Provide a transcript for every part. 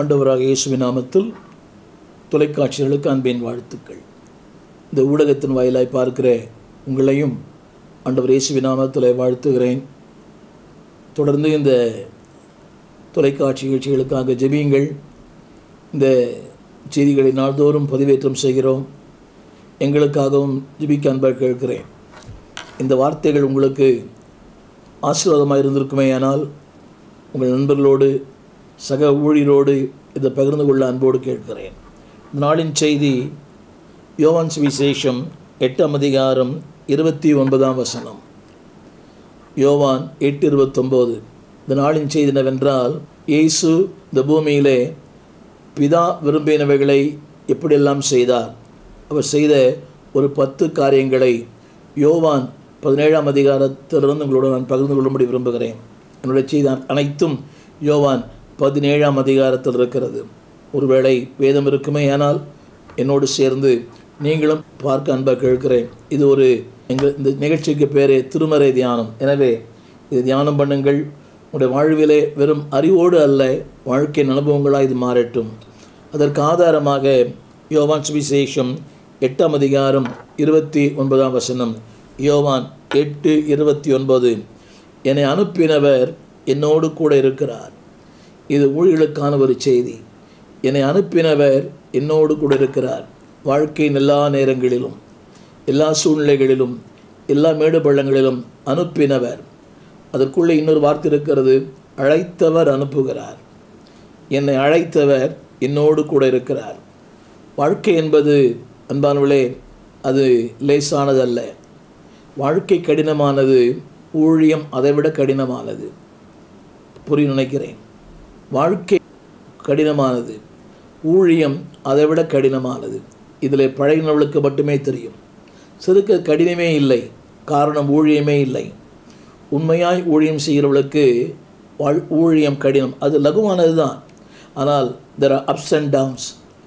ஆண்டவராக இயேசுவின் நாமத்தில் தொலைக்காட்சிகளுக்கு அன்பின் வாழ்த்துக்கள் இந்த ஊடகத்தின் வாயிலாய் பார்க்கிற உங்களையும் ஆண்டவர் இயேசுவின் நாமத்தில் வாழ்த்துகிறேன் தொடர்ந்து இந்த தொலைக்காட்சி நிகழ்ச்சிகளுக்காக ஜெபியுங்கள் இந்த செய்திகளை நாள்தோறும் பதிவேற்றம் செய்கிறோம் எங்களுக்காகவும் ஜெபிக்க அன்பாக கேட்கிறேன் இந்த வார்த்தைகள் உங்களுக்கு ஆசீர்வாதமாக இருந்திருக்குமே ஆனால் உங்கள் நண்பர்களோடு சக ஊழியரோடு இதை பகிர்ந்து கொள்ள அன்போடு கேட்கிறேன் இந்த நாளின் செய்தி யோவான் சுவிசேஷம் எட்டாம் அதிகாரம் இருபத்தி ஒன்பதாம் வசனம் யோவான் எட்டு இருபத்தொம்போது இந்த நாளின் செய்தி என்னவென்றால் இயேசு இந்த பூமியிலே பிதா விரும்பினவைகளை எப்படியெல்லாம் செய்தார் அவர் செய்த ஒரு பத்து காரியங்களை யோவான் பதினேழாம் அதிகாரத்திலிருந்து உங்களோடு நான் பகிர்ந்து கொள்ளும்படி விரும்புகிறேன் என்னுடைய செய்தி அனைத்தும் யோவான் பதினேழாம் அதிகாரத்தில் இருக்கிறது ஒருவேளை வேதம் இருக்குமே ஆனால் என்னோடு சேர்ந்து நீங்களும் பார்க்க அன்பாக கேட்கிறேன் இது ஒரு எங்கள் இந்த நிகழ்ச்சிக்கு பேரே திருமறை தியானம் எனவே இது தியானம் பண்ணுங்கள் உங்களுடைய வாழ்விலே வெறும் அறிவோடு அல்ல வாழ்க்கையின் அனுபவங்களாக இது மாறட்டும் அதற்கு ஆதாரமாக யோவான் சுவிசேஷம் எட்டாம் அதிகாரம் இருபத்தி ஒன்பதாம் வசனம் யோவான் எட்டு இருபத்தி ஒன்பது என்னை அனுப்பினவர் என்னோடு கூட இருக்கிறார் இது ஊழியர்களுக்கான ஒரு செய்தி என்னை அனுப்பினவர் என்னோடு கூட இருக்கிறார் வாழ்க்கையின் எல்லா நேரங்களிலும் எல்லா சூழ்நிலைகளிலும் எல்லா மேடு பள்ளங்களிலும் அனுப்பினவர் அதற்குள்ளே இன்னொரு வார்த்தை இருக்கிறது அழைத்தவர் அனுப்புகிறார் என்னை அழைத்தவர் என்னோடு கூட இருக்கிறார் வாழ்க்கை என்பது அன்பானவளே அது லேசானது அல்ல வாழ்க்கை கடினமானது ஊழியம் அதைவிட கடினமானது புரிய நினைக்கிறேன் வாழ்க்கை கடினமானது ஊழியம் அதைவிட கடினமானது இதில் பழகினவளுக்கு மட்டுமே தெரியும் சிறுக்க கடினமே இல்லை காரணம் ஊழியமே இல்லை உண்மையாய் ஊழியம் செய்கிறவளுக்கு வாழ் ஊழியம் கடினம் அது லகுவானது தான் ஆனால் there are ups and downs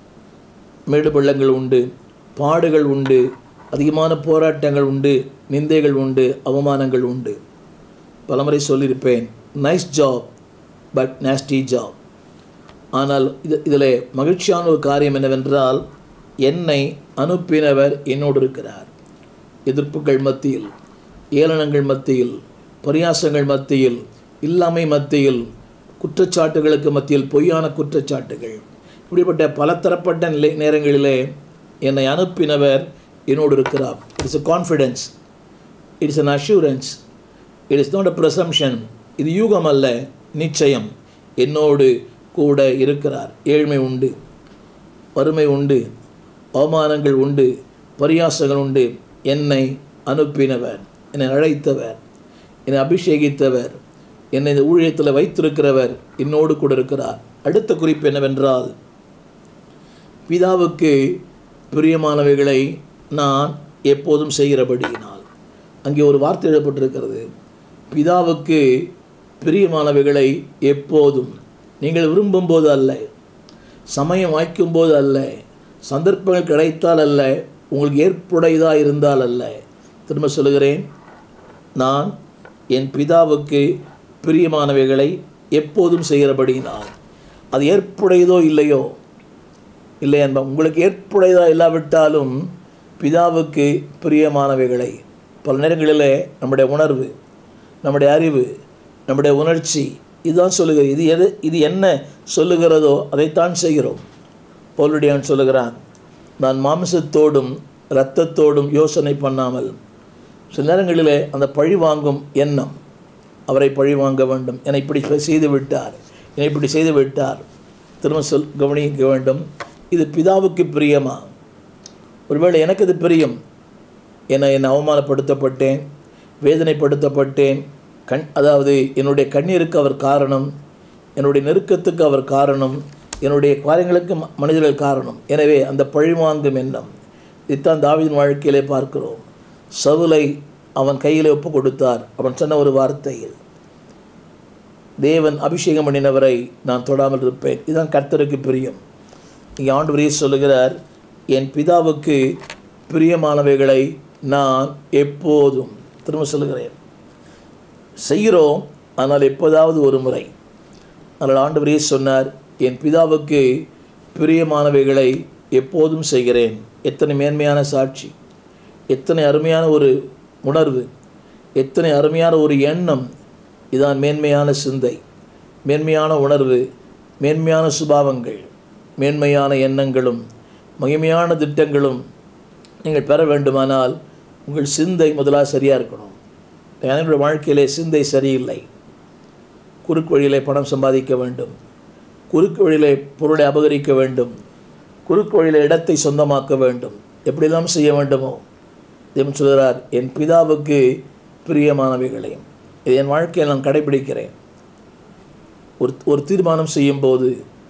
மேடு பள்ளங்கள் உண்டு பாடுகள் உண்டு அதிகமான போராட்டங்கள் உண்டு நிந்தைகள் உண்டு அவமானங்கள் உண்டு பலமுறை சொல்லியிருப்பேன் nice job but nasty job ஆனால் இது இதில் மகிழ்ச்சியான ஒரு காரியம் என்னவென்றால் என்னை அனுப்பினவர் என்னோடு இருக்கிறார் எதிர்ப்புகள் மத்தியில் ஏளனங்கள் மத்தியில் பரியாசங்கள் மத்தியில் இல்லாமை மத்தியில் குற்றச்சாட்டுகளுக்கு மத்தியில் பொய்யான குற்றச்சாட்டுகள் இப்படிப்பட்ட பலதரப்பட்ட நிலை நேரங்களிலே என்னை அனுப்பினவர் என்னோடு இருக்கிறார் it's a confidence it's an assurance it is not a presumption இது யூகம் அல்ல நிச்சயம் என்னோடு கூட இருக்கிறார் ஏழ்மை உண்டு வறுமை உண்டு அவமானங்கள் உண்டு பரியாசங்கள் உண்டு என்னை அனுப்பினவர் என்னை அழைத்தவர் என்னை அபிஷேகித்தவர் என்னை இந்த ஊழியத்தில் வைத்திருக்கிறவர் என்னோடு கூட இருக்கிறார் அடுத்த குறிப்பு என்னவென்றால் பிதாவுக்கு பிரியமானவைகளை நான் எப்போதும் செய்கிறபடியினால் அங்கே ஒரு வார்த்தை எழுதப்பட்டிருக்கிறது பிதாவுக்கு பிரியமானவைகளை எப்போதும் நீங்கள் விரும்பும்போது அல்ல சமயம் வாய்க்கும்போது அல்ல சந்தர்ப்பங்கள் கிடைத்தால் அல்ல உங்களுக்கு ஏற்புடையதாக இருந்தால் அல்ல திரும்ப சொல்லுகிறேன் நான் என் பிதாவுக்கு பிரியமானவைகளை எப்போதும் செய்கிறபடினால் அது ஏற்புடையதோ இல்லையோ இல்லை என்ப உங்களுக்கு ஏற்புடையதா இல்லாவிட்டாலும் பிதாவுக்கு பிரியமானவைகளை பல நேரங்களில் நம்முடைய உணர்வு நம்முடைய அறிவு நம்முடைய உணர்ச்சி இதுதான் சொல்லுகிறது இது எது இது என்ன சொல்லுகிறதோ அதைத்தான் செய்கிறோம் பவுலுடையான் சொல்லுகிறான் நான் மாம்சத்தோடும் இரத்தத்தோடும் யோசனை பண்ணாமல் சில நேரங்களிலே அந்த பழி வாங்கும் எண்ணம் அவரை பழி வாங்க வேண்டும் என்னை இப்படி செய்து விட்டார் என்னை இப்படி செய்து விட்டார் திரும்ப சொல் கவனிக்க வேண்டும் இது பிதாவுக்கு பிரியமா ஒருவேளை எனக்கு இது பிரியம் என்னை என்னை அவமானப்படுத்தப்பட்டேன் வேதனைப்படுத்தப்பட்டேன் கண் அதாவது என்னுடைய கண்ணீருக்கு அவர் காரணம் என்னுடைய நெருக்கத்துக்கு அவர் காரணம் என்னுடைய காரியங்களுக்கு மனிதர்கள் காரணம் எனவே அந்த பழிவாங்கும் எண்ணம் இதுதான் தாவிதின் வாழ்க்கையிலே பார்க்கிறோம் சவுலை அவன் கையில் ஒப்பு கொடுத்தார் அவன் சொன்ன ஒரு வார்த்தையில் தேவன் அபிஷேகம் பண்ணினவரை நான் தொடாமல் இருப்பேன் இதுதான் கர்த்தருக்கு பிரியம் இங்கே ஆண்டு சொல்லுகிறார் என் பிதாவுக்கு பிரியமானவைகளை நான் எப்போதும் திரும்ப சொல்லுகிறேன் செய்கிறோம் ஆனால் எப்போதாவது ஒரு முறை அதனால் ஆண்டவரே சொன்னார் என் பிதாவுக்கு பிரியமானவைகளை எப்போதும் செய்கிறேன் எத்தனை மேன்மையான சாட்சி எத்தனை அருமையான ஒரு உணர்வு எத்தனை அருமையான ஒரு எண்ணம் இதான் மேன்மையான சிந்தை மேன்மையான உணர்வு மேன்மையான சுபாவங்கள் மேன்மையான எண்ணங்களும் மகிமையான திட்டங்களும் நீங்கள் பெற வேண்டுமானால் உங்கள் சிந்தை முதலாக சரியாக இருக்கணும் என்னுடைய வாழ்க்கையிலே சிந்தை சரியில்லை குறுக்கு வழியிலே பணம் சம்பாதிக்க வேண்டும் குறுக்கு வழியிலே பொருளை அபகரிக்க வேண்டும் குறுக்கு வழியிலே இடத்தை சொந்தமாக்க வேண்டும் எப்படிலாம் செய்ய வேண்டுமோ தேவன் சொல்கிறார் என் பிதாவுக்கு பிரியமானவைகளை இது என் வாழ்க்கையில் நான் கடைபிடிக்கிறேன் ஒரு ஒரு தீர்மானம் செய்யும்போது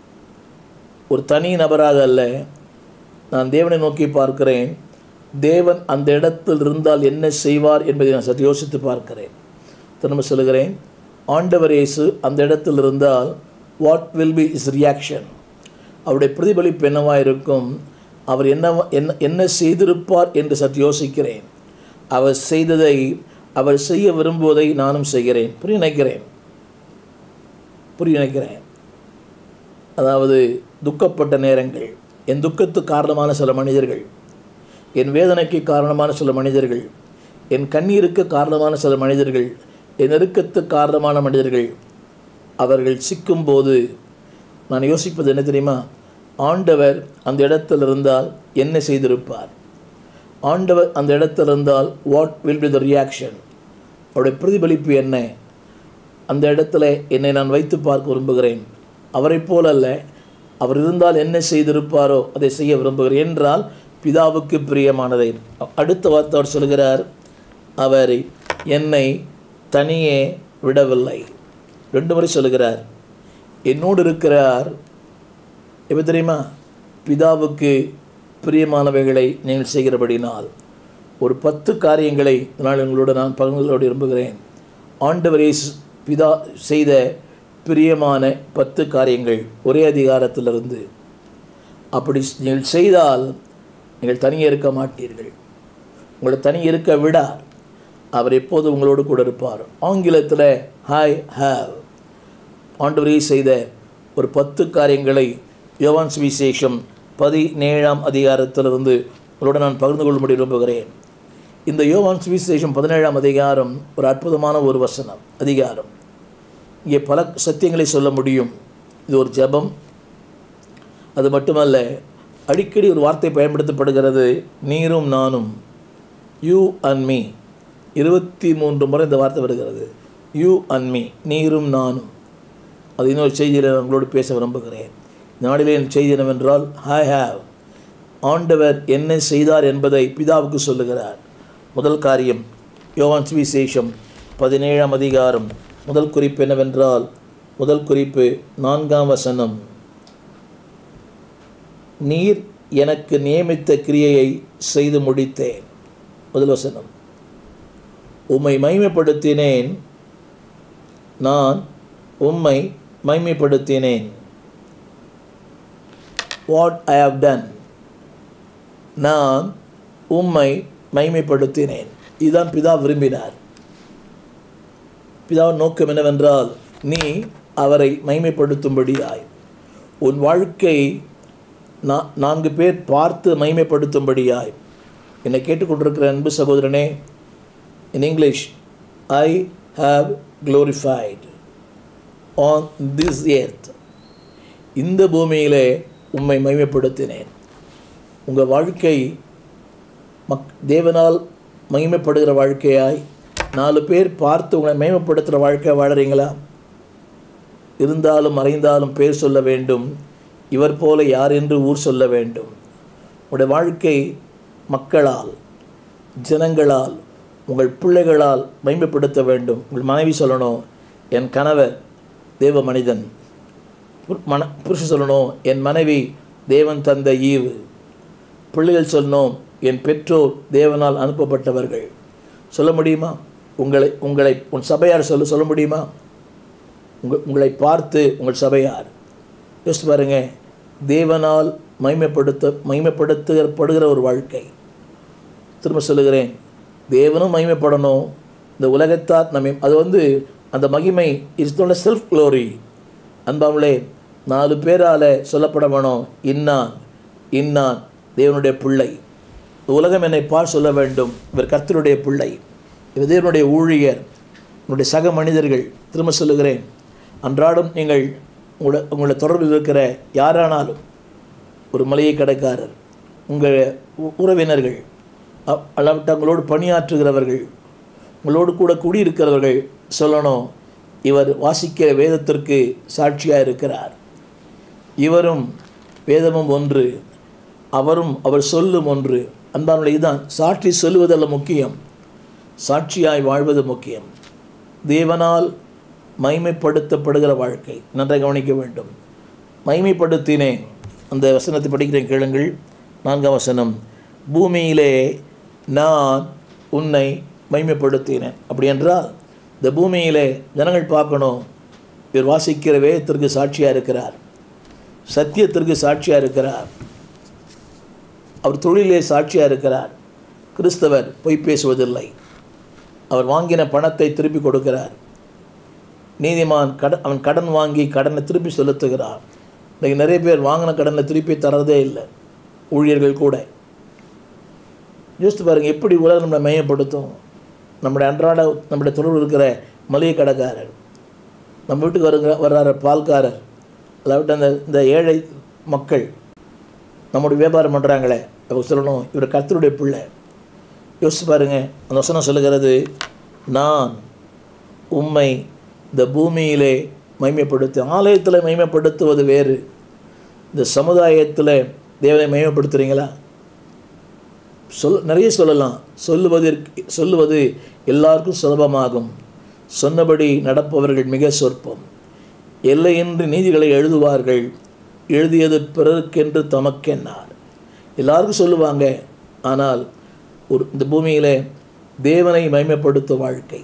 ஒரு தனி நபராக அல்ல நான் தேவனை நோக்கி பார்க்கிறேன் தேவன் அந்த இடத்தில் இருந்தால் என்ன செய்வார் என்பதை நான் சற்று யோசித்து பார்க்கிறேன் திரும்ப சொல்லுகிறேன் ஆண்டவர் இயேசு அந்த இடத்தில் இருந்தால் what will be is reaction அவருடைய பிரதிபலிப்பு என்னவாக இருக்கும் அவர் என்ன என்ன என்ன செய்திருப்பார் என்று சற்று யோசிக்கிறேன் அவர் செய்ததை அவர் செய்ய விரும்புவதை நானும் செய்கிறேன் புரிய நினைக்கிறேன் புரிய நினைக்கிறேன் அதாவது துக்கப்பட்ட நேரங்கள் என் துக்கத்துக்கு காரணமான சில மனிதர்கள் என் வேதனைக்கு காரணமான சில மனிதர்கள் என் கண்ணீருக்கு காரணமான சில மனிதர்கள் என் நெருக்கத்துக்கு காரணமான மனிதர்கள் அவர்கள் சிக்கும்போது நான் யோசிப்பது என்ன தெரியுமா ஆண்டவர் அந்த இடத்தில் இருந்தால் என்ன செய்திருப்பார் ஆண்டவர் அந்த இடத்தில் இருந்தால் what will be the reaction அவருடைய பிரதிபலிப்பு என்ன அந்த இடத்துல என்னை நான் வைத்து பார்க்க விரும்புகிறேன் அவரைப் போல அல்ல அவர் இருந்தால் என்ன செய்திருப்பாரோ அதை செய்ய விரும்புகிறேன் என்றால் பிதாவுக்கு பிரியமானதை அடுத்த வார்த்தை அவர் சொல்கிறார் அவர் என்னை தனியே விடவில்லை ரெண்டு முறை சொல்லுகிறார் என்னோடு இருக்கிறார் எப்போ தெரியுமா பிதாவுக்கு பிரியமானவைகளை நீங்கள் செய்கிறபடினால் ஒரு பத்து காரியங்களை இதனால் உங்களோட நான் பகிர்ந்து விரும்புகிறேன் ஆண்டவர் இயேசு பிதா செய்த பிரியமான பத்து காரியங்கள் ஒரே அதிகாரத்திலிருந்து அப்படி நீங்கள் செய்தால் நீங்கள் தனியே இருக்க மாட்டீர்கள் உங்களை தனியே இருக்க விடார் அவர் எப்போது உங்களோடு கூட இருப்பார் ஆங்கிலத்தில் ஹாய் ஹாவ் ஆண்டவரே செய்த ஒரு பத்து காரியங்களை யோவான் சுவிசேஷம் பதினேழாம் அதிகாரத்திலிருந்து உங்களோட நான் பகிர்ந்து கொள்ளும்படி விரும்புகிறேன் இந்த யோவான் சுவிசேஷம் பதினேழாம் அதிகாரம் ஒரு அற்புதமான ஒரு வசனம் அதிகாரம் இங்கே பல சத்தியங்களை சொல்ல முடியும் இது ஒரு ஜெபம் அது மட்டுமல்ல அடிக்கடி ஒரு வார்த்தை பயன்படுத்தப்படுகிறது நீரும் நானும் யூ அண்ட் மீ இருபத்தி மூன்று முறை இந்த வார்த்தை வருகிறது யூ அண்ட் மீ நீரும் நானும் அது இன்னொரு செய்தியில் நான் உங்களோடு பேச விரும்புகிறேன் நாளிலே என் செய்தி என்னவென்றால் ஐ ஹாவ் ஆண்டவர் என்ன செய்தார் என்பதை பிதாவுக்கு சொல்லுகிறார் முதல் காரியம் யோவான் சுவிசேஷம் பதினேழாம் அதிகாரம் முதல் குறிப்பு என்னவென்றால் முதல் குறிப்பு நான்காம் வசனம் நீர் எனக்கு நியமித்த கிரியையை செய்து முடித்தேன் முதல் வசனம் உம்மை மைமைப்படுத்தினேன் நான் உம்மை மைமைப்படுத்தினேன் வாட் ஐ ஹவ் டன் நான் உம்மை மைமைப்படுத்தினேன் இதுதான் பிதா விரும்பினார் பிதாவின் நோக்கம் என்னவென்றால் நீ அவரை மைமைப்படுத்தும்படியாய் உன் வாழ்க்கை நா நான்கு பேர் பார்த்து மைமைப்படுத்தும்படியாய் என்னை கேட்டுக்கொண்டிருக்கிற அன்பு சகோதரனே in English I have glorified on this earth இந்த பூமியிலே உம்மை மைமைப்படுத்தினேன் உங்கள் வாழ்க்கை மக் தேவனால் மகிமைப்படுகிற வாழ்க்கையாய் நாலு பேர் பார்த்து உங்களை மேம்படுத்துகிற வாழ்க்கை வாழறீங்களா இருந்தாலும் மறைந்தாலும் பேர் சொல்ல வேண்டும் இவர் போல யார் என்று ஊர் சொல்ல வேண்டும் உங்களுடைய வாழ்க்கை மக்களால் ஜனங்களால் உங்கள் பிள்ளைகளால் மேம்படுத்த வேண்டும் உங்கள் மனைவி சொல்லணும் என் கணவர் தேவ மனிதன் பு- மன புருஷன் சொல்லணும் என் மனைவி தேவன் தந்த ஈவு பிள்ளைகள் சொல்லணும் என் பெற்றோர் தேவனால் அனுப்பப்பட்டவர்கள் சொல்ல முடியுமா உங்களை உங்களை உன் சபையார் சொல்ல சொல்ல முடியுமா உங்கள் உங்களை பார்த்து உங்கள் சபையார் யோசித்து பாருங்க தேவனால் மைமைப்படுத்த மைமைப்படுத்தப்படுகிற ஒரு வாழ்க்கை திரும்ப சொல்லுகிறேன் தேவனும் மகிமைப்படணும் இந்த உலகத்தார் நம்மை அது வந்து அந்த மகிமை இஸ் நோட் செல்ஃப் க்ளோரி அன்பாங்களே நாலு பேரால் சொல்லப்பட வேணும் இன்னான் இன்னான் தேவனுடைய பிள்ளை இந்த உலகம் என்னை பால் சொல்ல வேண்டும் இவர் கர்த்தருடைய பிள்ளை இவர் தேவனுடைய ஊழியர் உன்னுடைய சக மனிதர்கள் திரும்ப சொல்லுகிறேன் அன்றாடம் நீங்கள் உங்களை உங்களை தொடர்பில் இருக்கிற யாரானாலும் ஒரு மளிகை கடைக்காரர் உங்கள் உ- உறவினர்கள் அ- அல்லாவிட்டு உங்களோடு பணியாற்றுகிறவர்கள் உங்களோடு கூட குடியிருக்கிறவர்கள் சொல்லணும் இவர் வாசிக்கிற வேதத்திற்கு சாட்சியாக இருக்கிறார் இவரும் வேதமும் ஒன்று அவரும் அவர் சொல்லும் ஒன்று அன்பானுடைய இதுதான் சாட்சி சொல்லுவதல்ல முக்கியம் சாட்சியாய் வாழ்வது முக்கியம் தேவனால் மைமைப்படுத்தப்படுகிற வாழ்க்கை நன்றாக கவனிக்க வேண்டும் மைமைப்படுத்தினேன் அந்த வசனத்தை படிக்கிறேன் கேளுங்கள் நான்காம் வசனம் பூமியிலே நான் உன்னை மைமைப்படுத்தினேன் அப்படி என்றால் இந்த பூமியிலே ஜனங்கள் பார்க்கணும் இவர் வாசிக்கிற வேதத்திற்கு சாட்சியாக இருக்கிறார் சத்தியத்திற்கு சாட்சியாக இருக்கிறார் அவர் தொழிலே சாட்சியாக இருக்கிறார் கிறிஸ்தவர் பொய் பேசுவதில்லை அவர் வாங்கின பணத்தை திருப்பி கொடுக்கிறார் நீதிமான் கடன் அவன் கடன் வாங்கி கடனை திருப்பி செலுத்துகிறான் இன்றைக்கி நிறைய பேர் வாங்கின கடனை திருப்பி தரதே இல்லை ஊழியர்கள் கூட யோசித்து பாருங்கள் எப்படி உலகம் நம்மளை மையப்படுத்தும் நம்முடைய அன்றாட நம்முடைய தொடர்பு இருக்கிற மளிகை கடைக்காரர் நம்ம வீட்டுக்கு வருகிற வர்றார பால்காரர் அதாவது அந்த இந்த ஏழை மக்கள் நம்முடைய வியாபாரம் பண்ணுறாங்களே அவங்க சொல்லணும் இவர் கர்த்தருடைய பிள்ளை யோசிச்சு பாருங்க அந்த வசனம் சொல்லுகிறது நான் உம்மை இந்த பூமியிலே மைமைப்படுத்தி ஆலயத்தில் மைமைப்படுத்துவது வேறு இந்த சமுதாயத்தில் தேவனை மைமைப்படுத்துகிறீங்களா சொல் நிறைய சொல்லலாம் சொல்லுவதற்கு சொல்லுவது எல்லாருக்கும் சுலபமாகும் சொன்னபடி நடப்பவர்கள் மிக சொற்பம் எல்லையின்றி நீதிகளை எழுதுவார்கள் எழுதியது பிறருக்கென்று தமக்கென்னார் எல்லாருக்கும் சொல்லுவாங்க ஆனால் ஒரு இந்த பூமியில் தேவனை மைமைப்படுத்தும் வாழ்க்கை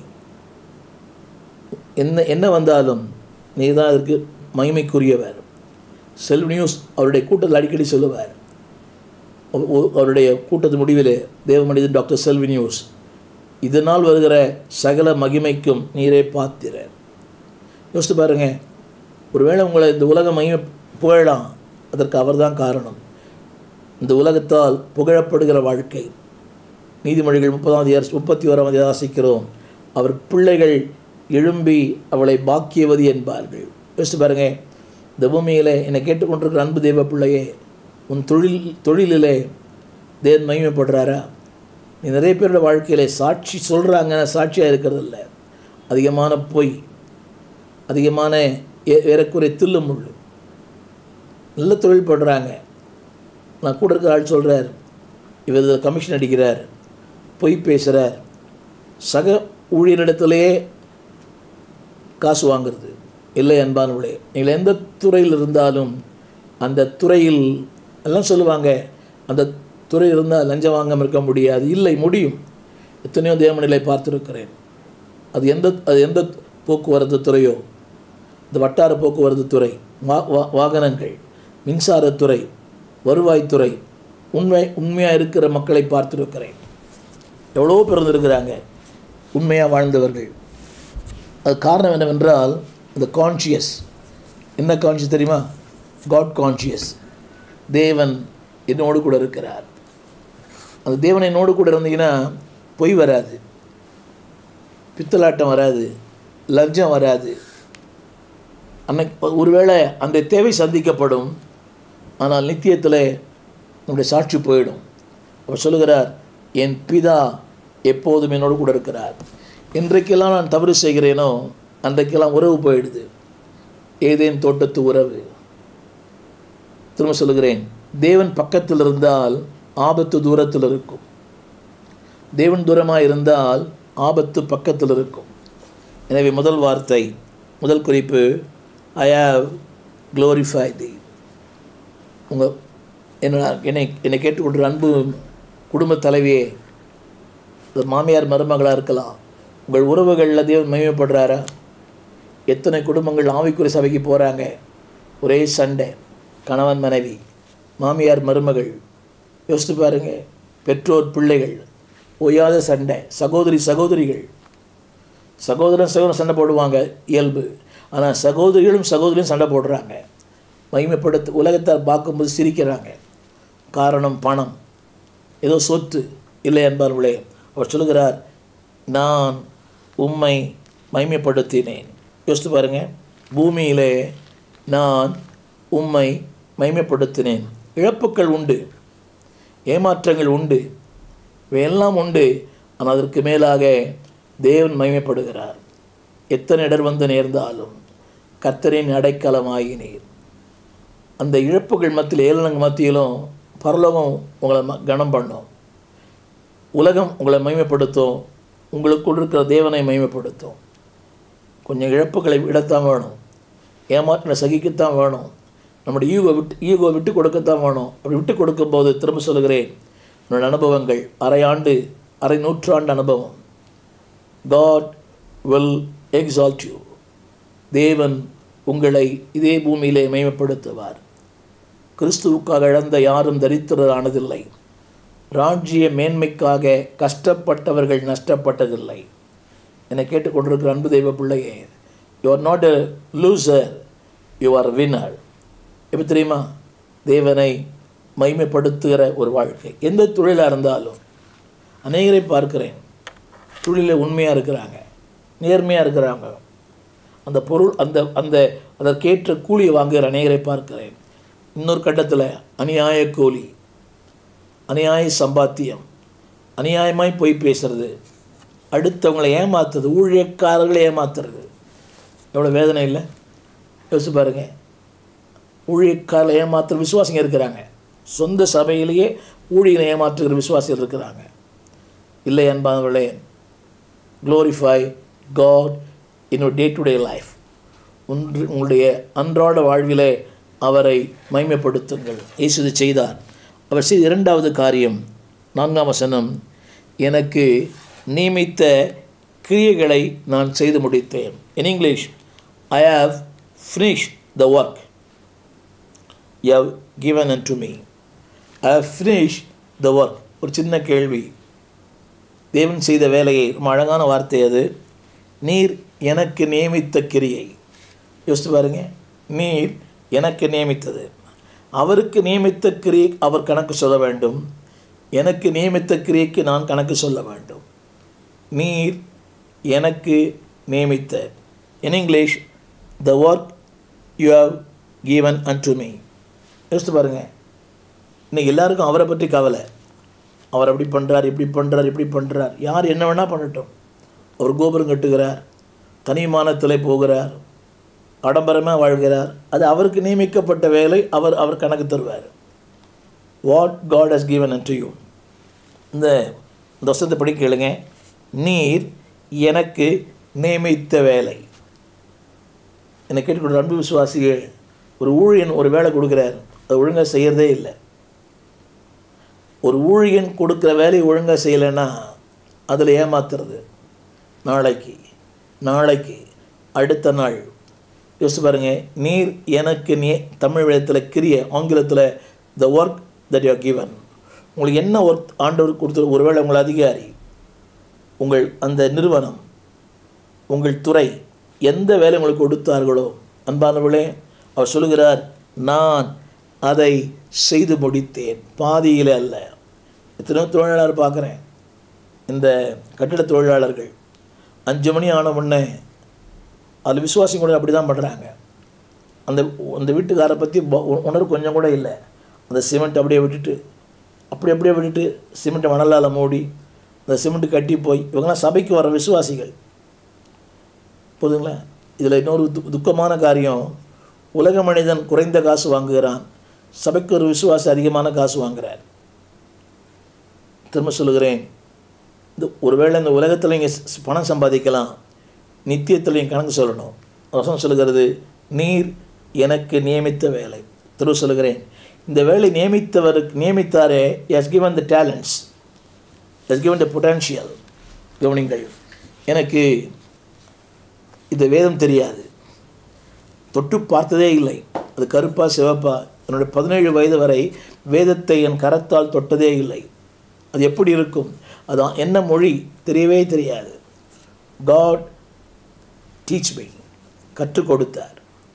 என்ன என்ன வந்தாலும் நீ தான் அதற்கு மகிமைக்குரியவர் செல்வ நியூஸ் அவருடைய கூட்டத்தில் அடிக்கடி சொல்லுவார் ஒ- ஒ- அவருடைய கூட்டத்து முடிவிலே தேவ மனிதன் டாக்டர் செல்வி நியூஸ் இதனால் வருகிற சகல மகிமைக்கும் நீரே பாத்திர யோசித்து பாருங்க ஒருவேளை உங்களை இந்த உலகம் மகிமை புகழலாம் அதற்கு அவர்தான் காரணம் இந்த உலகத்தால் புகழப்படுகிற வாழ்க்கை நீதிமொழிகள் முப்பதாம் அதிகார முப்பத்தி ஓராம் அதிகாரம் வாசிக்கிறோம் அவர் பிள்ளைகள் எழும்பி அவளை பாக்கியவதி என்பார்கள் யோசித்து பாருங்க இந்த பூமியில் என்னை கேட்டுக்கொண்டிருக்கிற அன்பு தெய்வ பிள்ளையே உன் தொழில் தொழிலிலே தேவன் மகிமைப்படுறாரா நீ நிறைய பேரோட வாழ்க்கையில சாட்சி சொல்கிறாங்க சாட்சியாக இருக்கிறதில்ல அதிகமான பொய் அதிகமான ஏ- ஏறக்குறை தில்லு முள்ளு நல்ல தொழில் பண்ணுறாங்க நான் கூட இருக்க ஆள் சொல்கிறார் இவர் இதில் கமிஷன் அடிக்கிறார் பொய் பேசுகிறார் சக ஊழியரிடத்திலேயே காசு வாங்குறது இல்லை அன்பானவளே நீங்கள் எந்த துறையில் இருந்தாலும் அந்த துறையில் எல்லாம் சொல்லுவாங்க அந்த துறை இருந்தால் லஞ்சம் வாங்காமல் இருக்க முடியாது இல்லை முடியும் எத்தனையோ தேவமணிகளை பார்த்துருக்கிறேன் அது எந்த அது எந்த போக்குவரத்து துறையோ இந்த வட்டார போக்குவரத்து துறை வா வா- வாகனங்கள் மின்சாரத்துறை வருவாய்த்துறை உண்மை உண்மையாக இருக்கிற மக்களை பார்த்துருக்கிறேன் எவ்வளோ பேர் இருந்திருக்கிறாங்க உண்மையாக வாழ்ந்தவர்கள் அது காரணம் என்னவென்றால் இந்த கான்ஷியஸ் என்ன கான்ஷியஸ் தெரியுமா காட் கான்ஷியஸ் தேவன் என்னோடு கூட இருக்கிறார் அந்த தேவன் என்னோடு கூட இருந்தீங்கன்னா பொய் வராது பித்தலாட்டம் வராது லஞ்சம் வராது அன்னைக்கு ஒருவேளை அந்த தேவை சந்திக்கப்படும் ஆனால் நித்தியத்தில் நம்முடைய சாட்சி போயிடும் அவர் சொல்லுகிறார் என் பிதா எப்போதும் என்னோடு கூட இருக்கிறார் என்றைக்கெல்லாம் நான் தவறு செய்கிறேனோ அன்றைக்கெல்லாம் உறவு போயிடுது ஏதேன் தோட்டத்து உறவு திரும்ப சொல்லுகிறேன் தேவன் பக்கத்தில் இருந்தால் ஆபத்து தூரத்தில் இருக்கும் தேவன் தூரமாக இருந்தால் ஆபத்து பக்கத்தில் இருக்கும் எனவே முதல் வார்த்தை முதல் குறிப்பு ஐ ஹாவ் க்ளோரிஃபை தி உங்கள் என்ன என்னை என்னை கேட்டுக்கொண்டு அன்பு குடும்ப தலைவியே இது மாமியார் மருமகளாக இருக்கலாம் உங்கள் உறவுகளில் தேவன் மகிமைப்படுறாரா எத்தனை குடும்பங்கள் ஆவிக்குரிய சபைக்கு போகிறாங்க ஒரே சண்டை கணவன் மனைவி மாமியார் மருமகள் யோசித்து பாருங்க பெற்றோர் பிள்ளைகள் ஓயாத சண்டை சகோதரி சகோதரிகள் சகோதரன் சகோதரன் சண்டை போடுவாங்க இயல்பு ஆனால் சகோதரிகளும் சகோதரியும் சண்டை போடுறாங்க மகிமைப்படுத்த உலகத்தார் பார்க்கும்போது சிரிக்கிறாங்க காரணம் பணம் ஏதோ சொத்து இல்லை என்பார்களே அவர் சொல்லுகிறார் நான் உம்மை மகிமைப்படுத்தினேன் யோசித்து பாருங்க பூமியிலே நான் உம்மை மகிமைப்படுத்தினேன் இழப்புக்கள் உண்டு ஏமாற்றங்கள் உண்டு இவையெல்லாம் உண்டு ஆனால் அதற்கு மேலாக தேவன் மகிமைப்படுகிறார் எத்தனை இடர் வந்து நேர்ந்தாலும் கர்த்தரின் அடைக்கலமாகினீர் அந்த இழப்புகள் மத்தியில் ஏளனங்க மத்தியிலும் பரலோகம் உங்களை ம- கனம் பண்ணும் உலகம் உங்களை மகிமைப்படுத்தும் உங்களுக்குள் இருக்கிற தேவனை மகிமைப்படுத்தும் கொஞ்சம் இழப்புகளை விடத்தான் வேணும் ஏமாற்றம் சகிக்கத்தான் வேணும் நம்முடைய ஈகோ விட்டு ஈகோ விட்டு கொடுக்கத்தான் வேணும் அப்படி விட்டு கொடுக்கும்போது திரும்ப சொல்கிறேன் என்னோட அனுபவங்கள் அரை ஆண்டு அரை நூற்றாண்டு அனுபவம் காட் வில் எக்ஸால்ட் யூ தேவன் உங்களை இதே பூமியிலே மகிமைப்படுத்துவார் கிறிஸ்துவுக்காக இழந்த யாரும் தரித்திரரானதில்லை ராஜ்ய மேன்மைக்காக கஷ்டப்பட்டவர்கள் நஷ்டப்பட்டதில்லை என்னை கேட்டுக்கொண்டிருக்கிற அன்பு தெய்வ பிள்ளையே you are not a loser you are winner எப்போ தெரியுமா தேவனை மகிமைப்படுத்துகிற ஒரு வாழ்க்கை எந்த தொழிலாக இருந்தாலும் அநேகரை பார்க்கிறேன் தொழிலில் உண்மையாக இருக்கிறாங்க நேர்மையாக இருக்கிறாங்க அந்த பொருள் அந்த அந்த அதற்கேற்ற கூலியை வாங்குகிற அநேகரை பார்க்கிறேன் இன்னொரு கட்டத்தில் அநியாய கூலி அநியாய சம்பாத்தியம் அநியாயமாய் போய் பேசுறது அடுத்தவங்களை ஏமாத்துறது ஊழியக்காரர்களை ஏமாத்துறது எவ்வளோ வேதனை இல்லை யோசிச்சு பாருங்க ஊழியக்காரர்களை ஏமாத்துற விசுவாசிங்க இருக்கிறாங்க சொந்த சபையிலேயே ஊழியனை ஏமாற்றுகிற விசுவாசிகள் இருக்கிறாங்க இல்லை அன்பானவர்களே glorify God in day to day life ஒன்று உங்களுடைய அன்றாட வாழ்விலே அவரை மைமைப்படுத்துங்கள் இயேசு இதை செய்தார் அவர் செய்த இரண்டாவது காரியம் நான்காம் வசனம் எனக்கு நியமித்த கிரியைகளை நான் செய்து முடித்தேன் in English I have finish the work you have given unto me I have finish the work ஒரு சின்ன கேள்வி தேவன் செய்த வேலையை ரொம்ப அழகான வார்த்தை அது நீர் எனக்கு நியமித்த கிரியை யோசித்து பாருங்க நீர் எனக்கு நியமித்தது அவருக்கு நியமித்த கிரியை அவர் கணக்கு சொல்ல வேண்டும் எனக்கு நியமித்த கிரியைக்கு நான் கணக்கு சொல்ல வேண்டும் நீர் எனக்கு நியமித்த in English the work you have given unto me யோசித்து பாருங்கள் இன்னைக்கு எல்லாருக்கும் அவரை பற்றி கவலை அவர் அப்படி பண்ணுறார் இப்படி பண்ணுறார் இப்படி பண்ணுறார் யார் என்ன வேணால் பண்ணட்டும் அவர் கோபுரம் கட்டுகிறார் தனிமானத்தில் போகிறார் ஆடம்பரமாக வாழ்கிறார் அது அவருக்கு நியமிக்கப்பட்ட வேலை அவர் அவர் கணக்கு தருவார் what God has given unto you இந்த இந்த வசனத்தை படி கேளுங்க நீர் எனக்கு நியமித்த வேலை என்னை கேட்டுக்கொண்ட அன்பு விசுவாசிகள் ஒரு ஊழியன் ஒரு வேலை கொடுக்குறார் அதை ஒழுங்காக செய்கிறதே இல்லை ஒரு ஊழியன் கொடுக்குற வேலையை ஒழுங்காக செய்யலைன்னா அதில் ஏமாத்துறது நாளைக்கு நாளைக்கு அடுத்த நாள் யோசிச்சு பாருங்க நீர் எனக்கு நீ தமிழ் வேதத்தில் கிரிய ஆங்கிலத்தில் the work that you given உங்களுக்கு என்ன ஒர்க் ஆண்டவர் கொடுத்த ஒருவேளை உங்கள் அதிகாரி உங்கள் அந்த நிறுவனம் உங்கள் துறை எந்த வேலை உங்களுக்கு கொடுத்தார்களோ அன்பானவர்களே அவர் சொல்லுகிறார் நான் அதை செய்து முடித்தேன் பாதியில் அல்ல எத்தனையோ தொழிலாளர் பார்க்குறேன் இந்த கட்டிட தொழிலாளர்கள் அஞ்சு மணி ஆன உடனே அதில் விசுவாசிங்க கூட அப்படி தான் பண்ணுறாங்க அந்த அந்த வீட்டுக்காரை பற்றி ப- உ- உணர்வு கொஞ்சம் கூட இல்லை அந்த சிமெண்ட் அப்படியே விட்டுட்டு அப்படி அப்படியே விட்டுட்டு சிமெண்ட்டை மணலால் மூடி அந்த சிமெண்ட் கட்டி போய் இவங்கெல்லாம் சபைக்கு வர விசுவாசிகள் போதுங்களா இதில் இன்னொரு து துக்கமான காரியம் உலக மனிதன் குறைந்த காசு வாங்குகிறான் சபைக்கு ஒரு விசுவாசி அதிகமான காசு வாங்குறார் திரும்ப சொல்லுகிறேன் இந்த ஒருவேளை இந்த உலகத்தில் நீங்கள் பணம் சம்பாதிக்கலாம் நித்தியத்தில் நீங்கள் கணக்கு சொல்லணும் வசனம் சொல்லுகிறது நீர் எனக்கு நியமித்த வேலை திரும்ப சொல்லுகிறேன் இந்த வேலை நியமித்தவருக்கு நியமித்தாரே as given the talents as given the potential கவனிங்கள் எனக்கு இந்த வேதம் தெரியாது தொட்டு பார்த்ததே இல்லை அது கருப்பா சிவப்பா என்னுடைய பதினேழு வயது வரை வேதத்தை என் கரத்தால் தொட்டதே இல்லை அது எப்படி இருக்கும் அது என்ன மொழி தெரியவே தெரியாது காட் டீச் மீ கற்றுக் கொடுத்தார்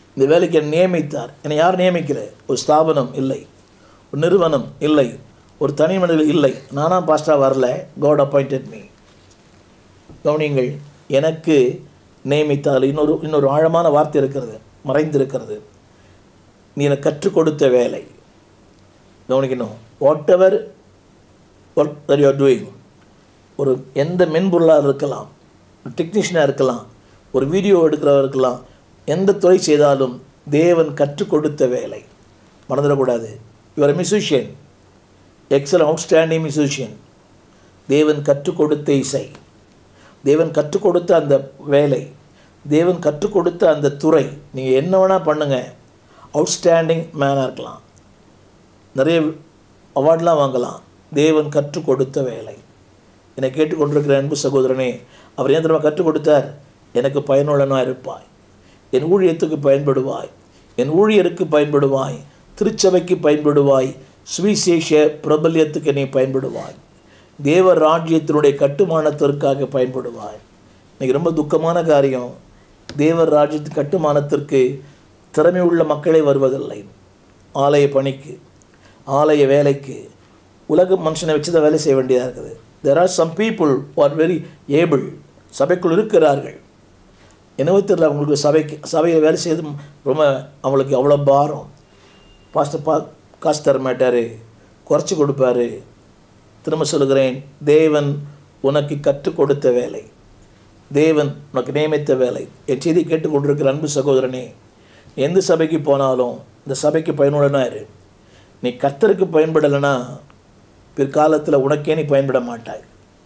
இந்த வேலைக்கு என்னை நியமித்தார் என்னை யார் நியமிக்கல ஒரு ஸ்தாபனம் இல்லை ஒரு நிறுவனம் இல்லை ஒரு தனி மனிதர்கள் இல்லை நானாக பாஸ்டாக வரல காட் அப்பாயிண்டட் மீ கவனிங்கள் எனக்கு நியமித்தால் இன்னொரு இன்னொரு ஆழமான வார்த்தை இருக்கிறது மறைந்திருக்கிறது நீ எனக்கு கற்றுக் கொடுத்த வேலை கவனிக்கணும் whatever work that you're doing ஒரு எந்த மென்பொருளாக இருக்கலாம் ஒரு டெக்னீஷியனாக இருக்கலாம் ஒரு வீடியோ எடுக்கிறவர் இருக்கலாம் எந்த துறை செய்தாலும் தேவன் கற்றுக் கொடுத்த வேலை மறந்துடக்கூடாது your musician excel outstanding musician தேவன் கற்றுக் கொடுத்த இசை தேவன் கற்றுக் கொடுத்த அந்த வேலை தேவன் கற்றுக் கொடுத்த அந்த துறை நீங்கள் என்ன வேணால் பண்ணுங்கள் அவுட்ஸ்டாண்டிங் மேனாக இருக்கலாம் நிறைய அவார்ட்லாம் வாங்கலாம் தேவன் கற்றுக் கொடுத்த வேலை என்னை கேட்டுக்கொண்டிருக்கிற அன்பு சகோதரனே அவர் ஏன் தெரியுமா கற்றுக் கொடுத்தார் எனக்கு பயனுள்ளனாக இருப்பாய் என் ஊழியத்துக்கு பயன்படுவாய் என் ஊழியருக்கு பயன்படுவாய் திருச்சபைக்கு பயன்படுவாய் சுவிசேஷ பிரபல்யத்துக்கு நீ பயன்படுவாய் தேவ ராஜ்யத்தினுடைய கட்டுமானத்திற்காக பயன்படுவாய் இன்னைக்கு ரொம்ப துக்கமான காரியம் தேவர் ராஜ்யத்து கட்டுமானத்திற்கு திறமை உள்ள மக்களே வருவதில்லை ஆலய பணிக்கு ஆலய வேலைக்கு உலக மனுஷனை வச்சு தான் வேலை செய்ய வேண்டியதாக இருக்குது there are some people are very able சபைக்குள் இருக்கிறார்கள் என்னவோ தெரியல அவங்களுக்கு சபைக்கு சபையில் வேலை செய்து ரொம்ப அவங்களுக்கு அவ்வளோ பாரம் பாஸ்டர் பா காசு தர மாட்டார் குறைச்சி கொடுப்பாரு திரும்ப சொல்லுகிறேன் தேவன் உனக்கு கற்றுக் கொடுத்த வேலை தேவன் உனக்கு நியமித்த வேலை என் செய்தி கேட்டுக்கொண்டிருக்கிற அன்பு சகோதரனே எந்த சபைக்கு போனாலும் இந்த சபைக்கு பயனுள்ளனா இரு நீ கர்த்தருக்கு பயன்படலைன்னா பிற்காலத்தில் உனக்கே நீ பயன்பட மாட்டாய்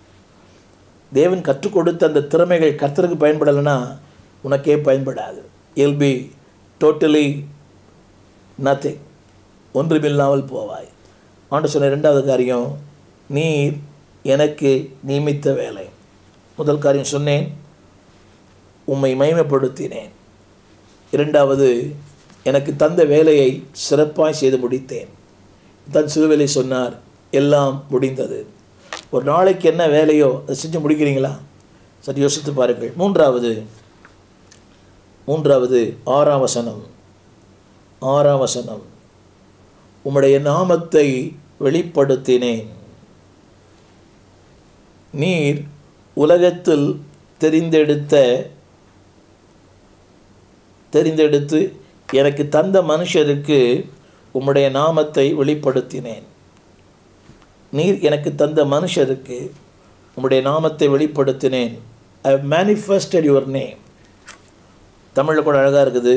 தேவன் கற்றுக் கொடுத்த அந்த திறமைகள் கர்த்தருக்கு பயன்படலைன்னா உனக்கே பயன்படாது இல் பி டோட்டலி நத்திங் ஒன்றுமில்லாமல் போவாய் ஆண்டு சொன்ன ரெண்டாவது காரியம் நீ எனக்கு நியமித்த வேலை முதல் காரியம் சொன்னேன் உம்மை மகிமைப்படுத்தினேன் இரண்டாவது எனக்கு தந்த வேலையை சிறப்பாய் செய்து முடித்தேன் தன் சிறுவேலை சொன்னார் எல்லாம் முடிந்தது ஒரு நாளைக்கு என்ன வேலையோ அதை செஞ்சு முடிக்கிறீங்களா சரி யோசித்து பாருங்கள் மூன்றாவது மூன்றாவது ஆறாம் வசனம் ஆறாம் வசனம் உம்முடைய நாமத்தை வெளிப்படுத்தினேன் நீர் உலகத்தில் தெரிந்தெடுத்த தெரிந்தெடுத்து எனக்கு தந்த மனுஷருக்கு உம்முடைய நாமத்தை வெளிப்படுத்தினேன் நீர் எனக்கு தந்த மனுஷருக்கு உம்முடைய நாமத்தை வெளிப்படுத்தினேன் ஐ மேனிஃபெஸ்டட் யுவர் நேம் தமிழில் கூட அழகாக இருக்குது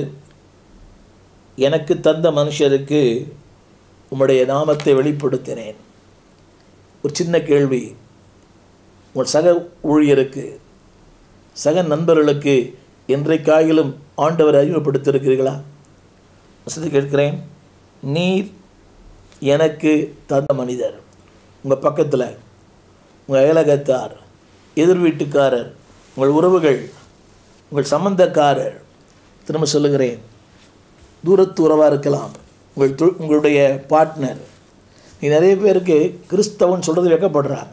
எனக்கு தந்த மனுஷருக்கு உம்முடைய நாமத்தை வெளிப்படுத்தினேன் ஒரு சின்ன கேள்வி உங்கள் சக ஊழியருக்கு சக நண்பர்களுக்கு என்றைக்காயிலும் ஆண்டவர் அறிமுகப்படுத்தியிருக்கிறீர்களா வசதி கேட்கிறேன் நீர் எனக்கு தந்த மனிதர் உங்கள் பக்கத்தில் உங்கள் அயலகத்தார் எதிர் வீட்டுக்காரர் உங்கள் உறவுகள் உங்கள் சம்பந்தக்காரர் திரும்ப சொல்லுகிறேன் தூரத்து உறவாக இருக்கலாம் உங்கள் தொ உங்களுடைய பார்ட்னர் நீ நிறைய பேருக்கு கிறிஸ்தவன் சொல்கிறது வைக்கப்படுறாங்க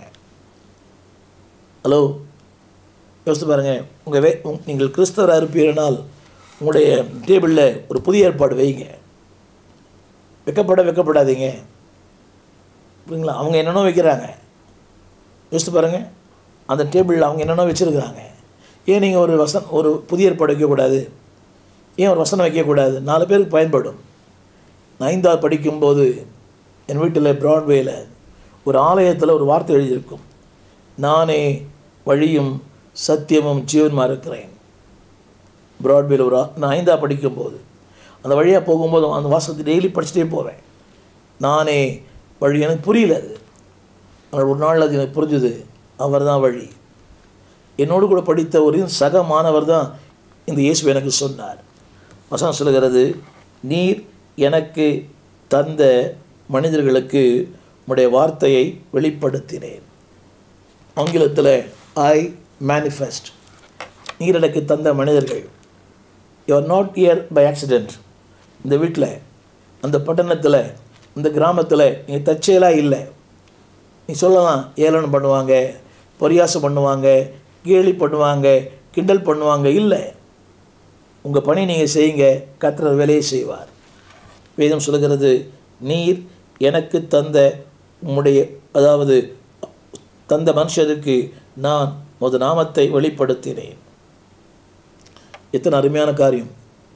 ஹலோ யோசித்து பாருங்கள் உங்கள் வே உங் நீங்கள் கிறிஸ்தவராக இருப்பீர்களால் உங்களுடைய டேபிளில் ஒரு புதிய ஏற்பாடு வைங்க வைக்கப்பட வைக்கப்படாதீங்க புரியுங்களா அவங்க என்னென்னோ வைக்கிறாங்க யோசித்து பாருங்கள் அந்த டேபிளில் அவங்க என்னென்னோ வச்சுருக்குறாங்க ஏன் நீங்கள் ஒரு வசன் ஒரு புதிய ஏற்பாடு வைக்கக்கூடாது ஏன் ஒரு வசனம் வைக்கக்கூடாது நாலு பேருக்கு பயன்படும் நான் ஐந்தாவது படிக்கும்போது என் வீட்டில் ப்ராட்வேயில் ஒரு ஆலயத்தில் ஒரு வார்த்தை எழுதியிருக்கும் நானே வழியும் சத்தியமும் ஜீவனுமா இருக்கிறேன் ப்ராட்வேல ஒரு ஆ- நான் ஐந்தா படிக்கும்போது அந்த வழியாக போகும்போது அந்த வாசகத்தை டெய்லி படிச்சுட்டே போவேன் நானே வழி எனக்கு புரியல அது ஆனால் ஒரு நாள் அது எனக்கு புரிஞ்சுது அவர் தான் வழி என்னோடு கூட படித்த ஒரு சக மாணவர் தான் இந்த இயேசு எனக்கு சொன்னார் வசனம் சொல்லுகிறது நீர் எனக்கு தந்த மனிதர்களுக்கு உம்முடைய வார்த்தையை வெளிப்படுத்தினேன் ஆங்கிலத்தில் ஐ மேனிஃபெஸ்ட் நீர் எனக்கு தந்த மனிதர்கள் you are not here by accident இந்த வீட்டில் அந்த பட்டணத்தில் இந்த கிராமத்தில் நீ தற்செயலாக இல்லை நீ சொல்லலாம் ஏளனம் பண்ணுவாங்க பரியாசம் பண்ணுவாங்க கேலி பண்ணுவாங்க கிண்டல் பண்ணுவாங்க இல்லை உங்கள் பணி நீங்கள் செய்யுங்க கர்த்தர் வேலையை செய்வார் வேதம் சொல்கிறது நீர் எனக்கு தந்த உம்முடைய அதாவது தந்த மனுஷருக்கு நான் முத நாமத்தை வெளிப்படுத்தினேன் எத்தனை அருமையான காரியம்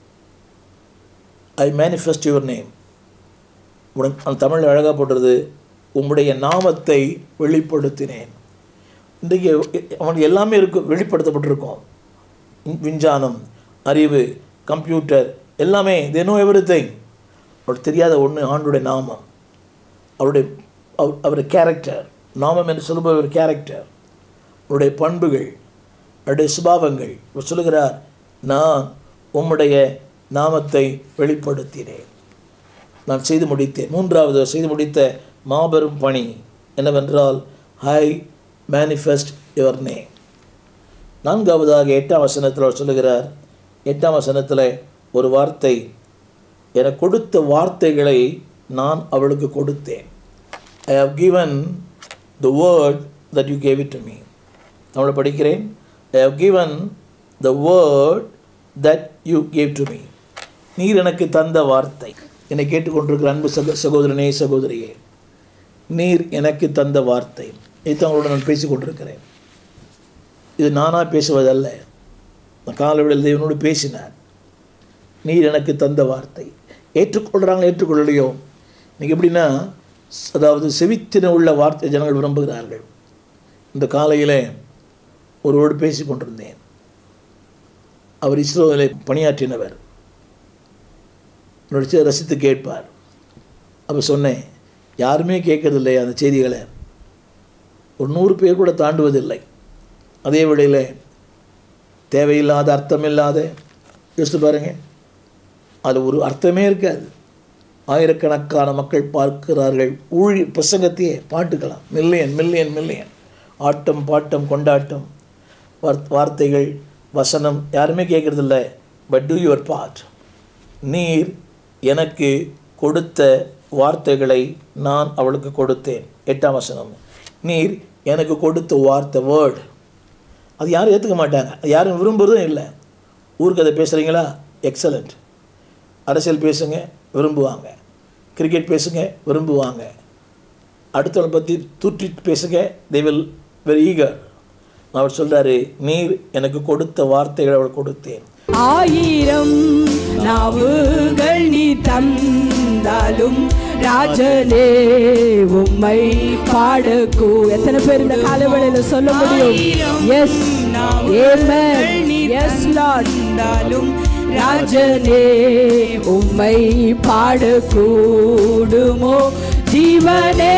ஐ மேனிஃபெஸ்ட் யுவர் நேம் உனக்கு அந்த தமிழில் அழகாக போடுறது உம்முடைய நாமத்தை வெளிப்படுத்தினேன் இன்றைக்கு அவனுக்கு எல்லாமே இருக்கும் வெளிப்படுத்தப்பட்டிருக்கும் விஞ்- விஞ்ஞானம் அறிவு கம்ப்யூட்டர் எல்லாமே தே நோ எவ்ரி திங் அவருக்கு தெரியாத ஒன்று ஆண்டுடைய நாமம் அவருடைய அவர் அவருடைய கேரக்டர் நாமம் என்று சொல்லும்போது ஒரு கேரக்டர் அவருடைய பண்புகள் அவருடைய சுபாவங்கள் அவர் சொல்லுகிறார் நான் உம்முடைய நாமத்தை வெளிப்படுத்தினேன் நான் செய்து முடித்தேன் மூன்றாவது செய்து முடித்த மாபெரும் பணி என்னவென்றால் ஹை மேனிஃபெஸ்ட் யுவர் நேம் நான்காவதாக எட்டாம் வசனத்தில் அவர் சொல்லுகிறார் எட்டாம் வசனத்தில் ஒரு வார்த்தை எனக்கு கொடுத்த வார்த்தைகளை நான் அவளுக்கு கொடுத்தேன் I have given the word that you gave it to me அவளை படிக்கிறேன் I have given the word that you gave to me நீர் எனக்கு தந்த வார்த்தை என்னை கேட்டுக்கொண்டிருக்கிற அன்பு சக சகோதரனே சகோதரியே நீர் எனக்கு தந்த வார்த்தை இதைத்தான் அவங்களோட நான் பேசிக் கொண்டிருக்கிறேன் இது நானாக பேசுவதல்ல நான் காலவெளியில் தேவனோடு பேசினார் நீர் எனக்கு தந்த வார்த்தை ஏற்றுக்கொள்கிறாங்க ஏற்றுக்கொள்ளலையோ நீங்கள் எப்படின்னா ஸ்- அதாவது செவித்தின உள்ள வார்த்தை ஜனங்கள் விரும்புகிறார்கள் இந்த காலையில் ஒருவரோடு பேசி கொண்டிருந்தேன் அவர் இஸ்ரோவில் பணியாற்றினவர் என்னோட ரசித்து கேட்பார் அப்போ சொன்னேன் யாருமே கேட்கறதில்லை அந்த செய்திகளை ஒரு நூறு பேர் கூட தாண்டுவதில்லை அதே வேளையில் தேவையில்லாத அர்த்தமில்லாத யோசித்து பாருங்க அது ஒரு அர்த்தமே இருக்காது ஆயிரக்கணக்கான மக்கள் பார்க்கிறார்கள் ஊழி பிரசங்கத்தையே பாட்டுக்கலாம் மில்லியன் மில்லியன் மில்லியன் ஆட்டம் பாட்டம் கொண்டாட்டம் வார் வார்த்தைகள் வசனம் யாருமே கேட்குறதில்ல பட் டூ யுவர் பார்ட் நீர் எனக்கு கொடுத்த வார்த்தைகளை நான் அவளுக்கு கொடுத்தேன் எட்டாம் வசனம் நீர் எனக்கு கொடுத்த வார்த்தை வேர்டு அது யாரும் ஏற்றுக்க மாட்டாங்க அது யாரும் விரும்புறதும் இல்லை ஊருக்கு அதை பேசுகிறீங்களா எக்ஸலண்ட் அரசியல் பேசுங்க விரும்புவாங்க கிரிக்கெட் பேசுங்க விரும்புவாங்க அடுத்தவனை பற்றி தூற்றி பேசுங்க தே வில் வெரி ஈகர் அவர் சொல்றாரு நீர் எனக்கு கொடுத்த வார்த்தைகளை அவள் கொடுத்தேன் ஆயிரம் நாவுகள் நீ தந்தாலும் ராஜனே உம்மை பாடக்கூ எத்தனை பேர் இந்த காலவேளையில சொல்ல முடியும் எஸ் எஸ் லார்ட் ராஜனே உம்மை பாடக்கூடுமோ ஜீவனே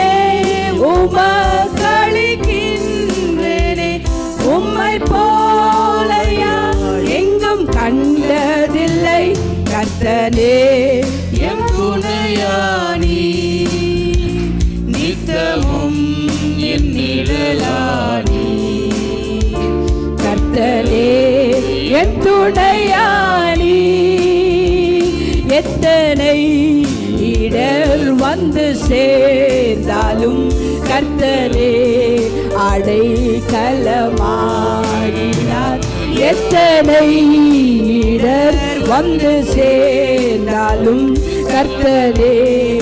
உமக்களிக்கின்றேனே உம்மை போலையா எங்கும் கண்டதில்லை கர்த்தனே எம் துணையானி நித்தமும் என் நிழலானி கர்த்தனே என் துணையானி எத்தனை இடர் வந்து சேர்ந்தாலும் கர்த்தனே அடைக்கலமாயினார் எத்தனை இடர் வந்து சேர்ந்தாலும் கர்த்தனே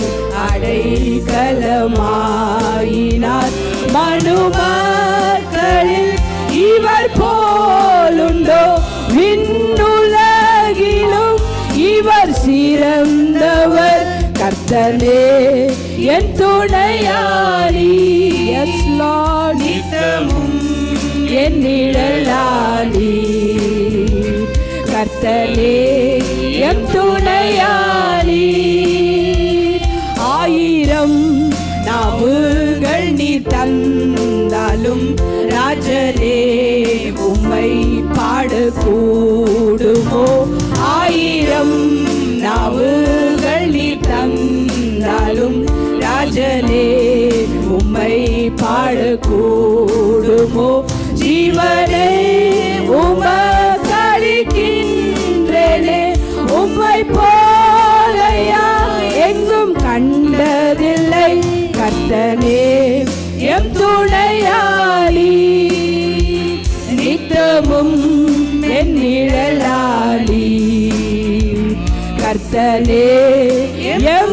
அடைக்கலமாயினார் மனுமக்களில் இவர் போலுண்டோ விண்ணுலகிலும் இவர் சிறந்தவர் கர்த்தனே என் துணையாளி எஸ் லார்ட் நித்தமும் என் நிழலாளி கர்த்தனே என் துணையாளி ஆயிரம் நாவுகள் நீ தந்தாலும் ராஜரே உம்மை பாடக்கூடுமோ ஆயிரம் நாவுகள் நீ தந்தாலும் ராஜனே உம்மை பாடக்கூடுமோ ஜீவனே உமக்களிக்கின்றேனே உம்மை போலையா எங்கும் கண்டதில்லை கர்த்தனே எம் துணையாளி நித்தமும் என் நிழலாளி கர்த்தனே எம்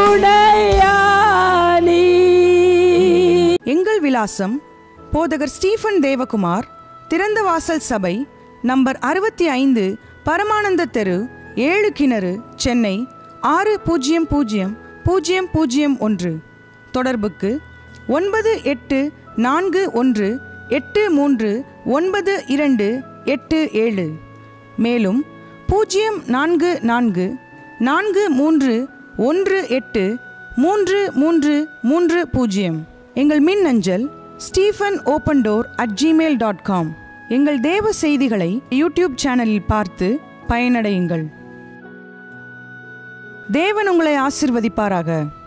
துணையானி எங்கள் விலாசம் போதகர் ஸ்டீஃபன் தேவகுமார் திறந்த வாசல் சபை நம்பர் அறுபத்தி ஐந்து பரமானந்த தெரு ஏழு கிணறு சென்னை ஆறு பூஜ்ஜியம் பூஜ்ஜியம் பூஜ்ஜியம் பூஜ்ஜியம் ஒன்று தொடர்புக்கு ஒன்பது எட்டு நான்கு ஒன்று எட்டு மூன்று ஒன்பது இரண்டு எட்டு ஏழு மேலும் பூஜ்ஜியம் நான்கு நான்கு நான்கு மூன்று ஒன்று எட்டு மூன்று மூன்று மூன்று பூஜ்ஜியம் எங்கள் மின் அஞ்சல் Stephen open door at Gmail dot com எங்கள் தேவ செய்திகளை யூடியூப் சேனலில் பார்த்து பயனடையுங்கள் தேவன் உங்களை ஆசிர்வதிப்பாராக